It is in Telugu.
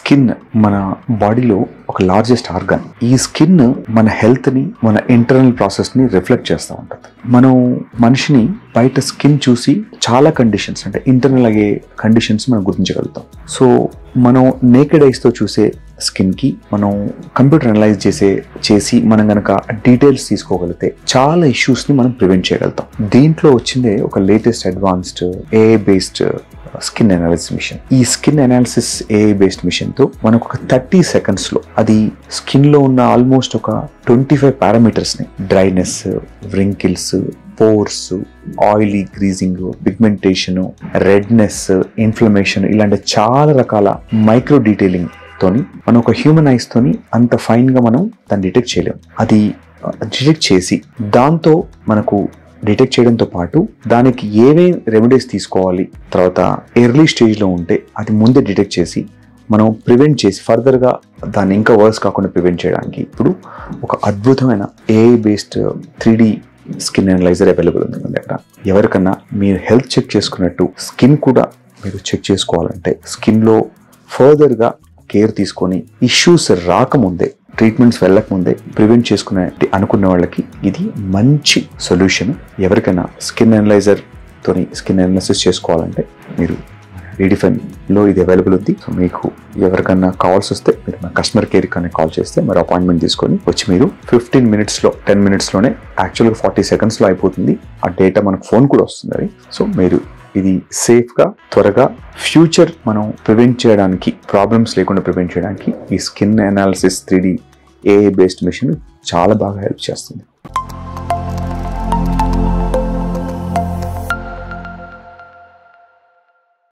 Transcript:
స్కిన్ మన బాడీలో ఒక లార్జెస్ట్ ఆర్గాన్ ఈ స్కిన్ మన హెల్త్ ని మన ఇంటర్నల్ ప్రాసెస్ ని రిఫ్లెక్ట్ చేస్తూ ఉంటుంది మనం మనిషిని బయట స్కిన్ చూసి చాలా కండిషన్స్ అంటే ఇంటర్నల్ అయ్యే కండిషన్స్ మనం గుర్తించగలుగుతాం సో మనం నేకెడ్ ఐస్ తో చూసే స్కిన్ కి మనం కంప్యూటర్ అనలైజ్ చేసే చేసి మనం గనక డీటెయిల్స్ తీసుకోగలిగితే చాలా ఇష్యూస్ ని మనం ప్రివెంట్ చేయగలుగుతాం దీంట్లో వచ్చిందే ఒక latest advanced AI based skin analysis machine ఈ skin analysis AI based machine తో మనకు ఒక థర్టీ సెకండ్స్ లో అది స్కిన్ లో ఉన్న ఆల్మోస్ట్ ఒక ట్వంటీ ఫైవ్ పారామీటర్స్ ని dryness wrinkles pores oily greasing pigmentation redness inflammation ఇలాంటి చాలా రకాల మైక్రో డీటెయిలింగ్ తోని మనం ఒక హ్యూమన్ ఐస్ తోని అంత ఫైన్ గా మనం దాన్ని డిటెక్ట్ చేయలేం అది డిటెక్ట్ చేసి దాంతో మనకు డిటెక్ట్ చేయడంతో పాటు దానికి ఏమేం రెమెడీస్ తీసుకోవాలి తర్వాత ఎర్లీ స్టేజ్లో ఉంటే అది ముందే డిటెక్ట్ చేసి మనం ప్రివెంట్ చేసి ఫర్దర్గా దాన్ని ఇంకా వర్స్ కాకుండా ప్రివెంట్ చేయడానికి ఇప్పుడు ఒక అద్భుతమైన AI based three skin analyser available ఉంది మన దగ్గర ఎవరికన్నా మీరు హెల్త్ చెక్ చేసుకున్నట్టు స్కిన్ కూడా మీరు చెక్ చేసుకోవాలంటే స్కిన్లో ఫర్దర్గా కేర్ తీసుకొని ఇష్యూస్ రాకముందే ట్రీట్మెంట్స్ వెళ్ళకముందే ప్రివెంట్ చేసుకునే అనుకున్న వాళ్ళకి ఇది మంచి సొల్యూషన్ ఎవరికైనా స్కిన్ అనలైజర్ తోని స్కిన్ అనాలిసిస్ చేసుకోవాలంటే మీరు లో ఇది అవైలబుల్ ఉంది సో మీకు ఎవరికన్నా కాల్స్ వస్తే మీరు మా కస్టమర్ కేర్ కానీ కాల్ చేస్తే మరి అపాయింట్మెంట్ తీసుకొని వచ్చి మీరు ఫిఫ్టీన్ మినిట్స్లో టెన్ మినిట్స్లోనే యాక్చువల్గా ఫార్టీ సెకండ్స్లో అయిపోతుంది ఆ డేటా మనకు ఫోన్ కూడా వస్తుంది అది సో మీరు ఇది సేఫ్గా త్వరగా ఫ్యూచర్ మనం ప్రివెంట్ చేయడానికి ప్రాబ్లమ్స్ లేకుండా ప్రివెంట్ చేయడానికి ఈ skin analysis three D AI based machine చాలా బాగా హెల్ప్ చేస్తుంది